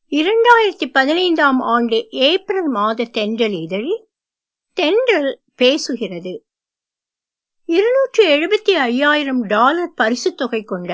இரண்டாயிரத்தி பதினைந்தாம் ஆண்டு ஏப்ரல் மாத தென்றல் இதழில் தென்றல் பேசுகிறது இருநூற்று எழுபத்தி ஐயாயிரம் டாலர் பரிசுத் தொகை கொண்ட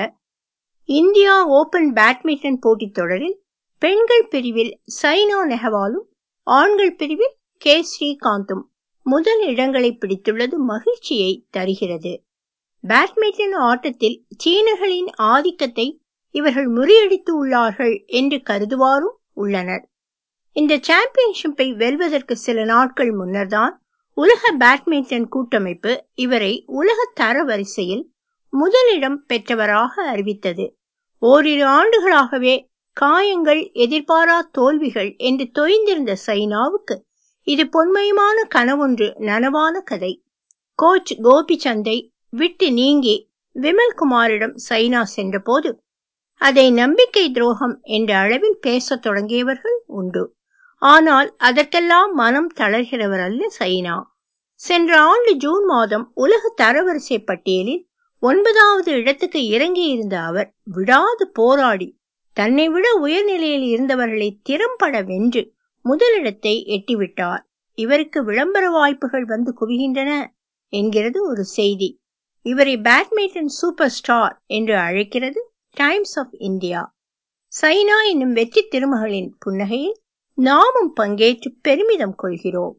இந்தியா ஓபன் பேட்மிண்டன் போட்டித் தொடரில் பெண்கள் பிரிவில் சைனா நெஹ்வாலும் ஆண்கள் பிரிவில் கே ஸ்ரீகாந்தும் முதல் இடங்களை பிடித்துள்ளது மகிழ்ச்சியை தருகிறது பேட்மிண்டன் ஆட்டத்தில் சீனர்களின் ஆதிக்கத்தை இவர்கள் முறியடித்து உள்ளார்கள் என்று கருதுவாரும் உள்ளனர் இந்த சாம்பியன்ஷிப்பை வெல்வதற்கு சில நாட்கள் முன்னர்தான் உலக பேட்மிண்டன் கூட்டமைப்பு இவரை உலக தரவரிசையில் முதலிடம் பெற்றவராக அறிவித்தது ஓரிரு ஆண்டுகளாகவே காயங்கள் எதிர்பாரா தோல்விகள் என்று தொய்ந்திருந்த சைனாவுக்கு இது பொன்மயமான கனவொன்று நனவான கதை கோச் கோபிச்சந்தை விட்டு நீங்கி விமல்குமாரிடம் சைனா சென்றபோது அதை நம்பிக்கை துரோகம் என்ற அளவில் பேசத் தொடங்கியவர்கள் உண்டு ஆனால் அதற்கெல்லாம் மனம் தளர்கிறவர் அல்ல சைனா சென்ற ஆண்டு ஜூன் மாதம் உலக தரவரிசை பட்டியலில் ஒன்பதாவது இடத்துக்கு இறங்கியிருந்த அவர் விடாது போராடி தன்னை விட உயர்நிலையில் இருந்தவர்களை திறம்பட வென்று முதலிடத்தை எட்டிவிட்டார் இவருக்கு விளம்பர வாய்ப்புகள் வந்து குவிகின்றன என்கிறது ஒரு செய்தி இவரை பேட்மிண்டன் சூப்பர் ஸ்டார் என்று அழைக்கிறது டைம்ஸ் ஆஃப் இந்தியா சைனா என்னும் வெற்றி திருமகளின் புன்னகையில் நாமும் பங்கேற்று பெருமிதம் கொள்கிறோம்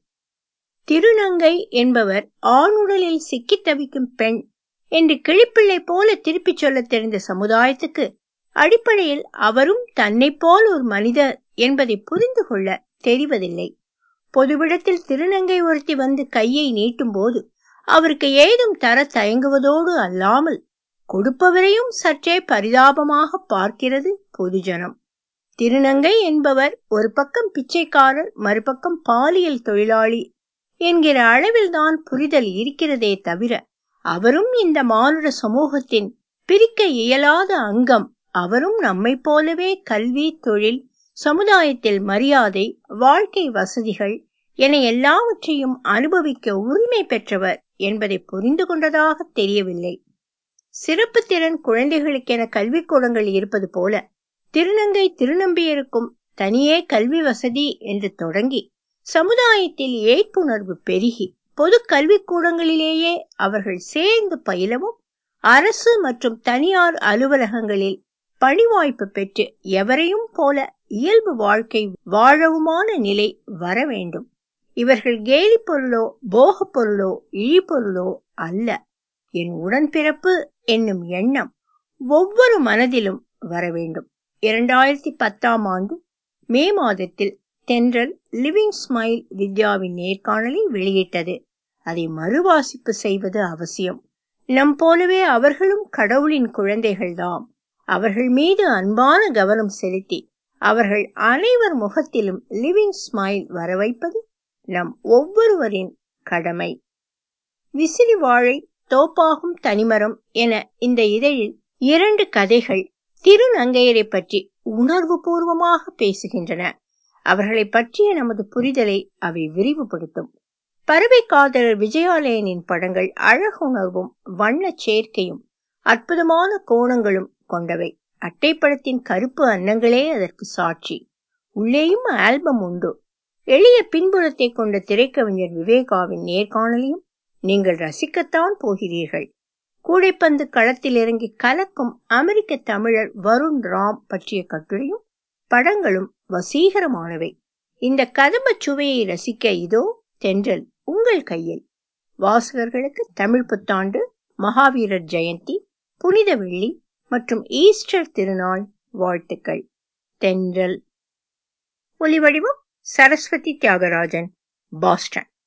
திருநங்கை என்பவர் ஆணுடலில் சிக்கித் தவிக்கும் பெண் என்று கிளிப்பிள்ளை போல திருப்பிச் சொல்ல தெரிந்த சமுதாயத்துக்கு அடிப்படையில் அவரும் தன்னை போல் ஒரு மனிதர் என்பதை புரிந்து கொள்ள தெரிவதில்லை பொதுவிடத்தில் திருநங்கை ஒருத்தி வந்து கையை நீட்டும் போது அவருக்கு ஏதும் தர தயங்குவதோடு அல்லாமல் கொடுப்பவரையும் சற்றே பரிதாபமாக பார்க்கிறது பொதுஜனம் திருநங்கை என்பவர் ஒரு பக்கம் பிச்சைக்காரர் மறுபக்கம் பாலியல் தொழிலாளி என்கிற அளவில்தான் புரிதல் இருக்கிறதே தவிர அவரும் இந்த மானுட சமூகத்தின் பிரிக்க இயலாத அங்கம் அவரும் நம்மை போலவே கல்வி தொழில் சமுதாயத்தில் மரியாதை வாழ்க்கை வசதிகள் என எல்லாவற்றையும் அனுபவிக்க உரிமை பெற்றவர் என்பதை புரிந்து கொண்டதாக தெரியவில்லை சிறப்பு திறன் குழந்தைகளுக்கென கல்விக்கூடங்கள் இருப்பது போல திருநங்கை திருநம்பியருக்கும் தனியே கல்வி வசதி என்று தொடங்கி சமுதாயத்தில் ஏற்புணர்வு பெருகி பொது கல்விக்கூடங்களிலேயே அவர்கள் சேர்ந்து பயிலவும் அரசு மற்றும் தனியார் அலுவலகங்களில் பணிவாய்ப்பு பெற்று எவரையும் போல இயல்பு வாழ்க்கை வாழவுமான நிலை வர வேண்டும் இவர்கள் கேலி பொருளோ போகப் பொருளோ இழிபொருளோ அல்ல என் உடன்பிறப்பு என்னும் எண்ணம் ஒவ்வொரு மனதிலும் வர வேண்டும் இரண்டாயிரத்தி பத்தாம் ஆண்டு மே மாதத்தில் தென்றல் லிவிங் ஸ்மைல் வித்யாவின் நேர்காணலை வெளியிட்டது அதை மறுவாசிப்பு செய்வது அவசியம் நம் போலவே அவர்களும் கடவுளின் குழந்தைகள்தாம் அவர்கள் மீது அன்பான கவனம் செலுத்தி அவர்கள் அனைவர் முகத்திலும் லிவிங் ஸ்மைல் வர வைப்பது நம் ஒவ்வொருவரின் கடமை விசிறி வாழை தோப்பாகும் தனிமரம் என இந்த இதழில் இரண்டு கதைகள் திருநங்கையரை பற்றி உணர்வு பூர்வமாக பேசுகின்றன அவர்களை பற்றிய நமது புரிதலை அவை விரிவுபடுத்தும் பறவை காதலர் விஜயாலயனின் படங்கள் அழகுணர்வும் வண்ண சேர்க்கையும் அற்புதமான கோணங்களும் கொண்டவை அட்டைப்படத்தின் கருப்பு அன்னங்களே அதற்கு சாட்சி உள்ளேயும் ஆல்பம் உண்டு எளிய பின்புலத்தை கொண்ட திரைக்கவிஞர் விவேகாவின் நேர்காணலையும் நீங்கள் ரசிக்கத்தான் போகிறீர்கள் கூடைப்பந்து களத்தில் இறங்கி கலக்கும் அமெரிக்க தமிழர் வருண் ராம் பற்றிய கட்டுரையும் படங்களும் வசீகரமானவை இந்த கதம்ப சுவையை ரசிக்க இதோ தென்றல் உங்கள் கையில் வாசகர்களுக்கு தமிழ் புத்தாண்டு மகாவீரர் ஜெயந்தி புனித வெள்ளி மற்றும் ஈஸ்டர் திருநாள் வாழ்த்துக்கள் தென்றல் ஒலிவடிவம் சரஸ்வதி தியாகராஜன் பாஸ்டன்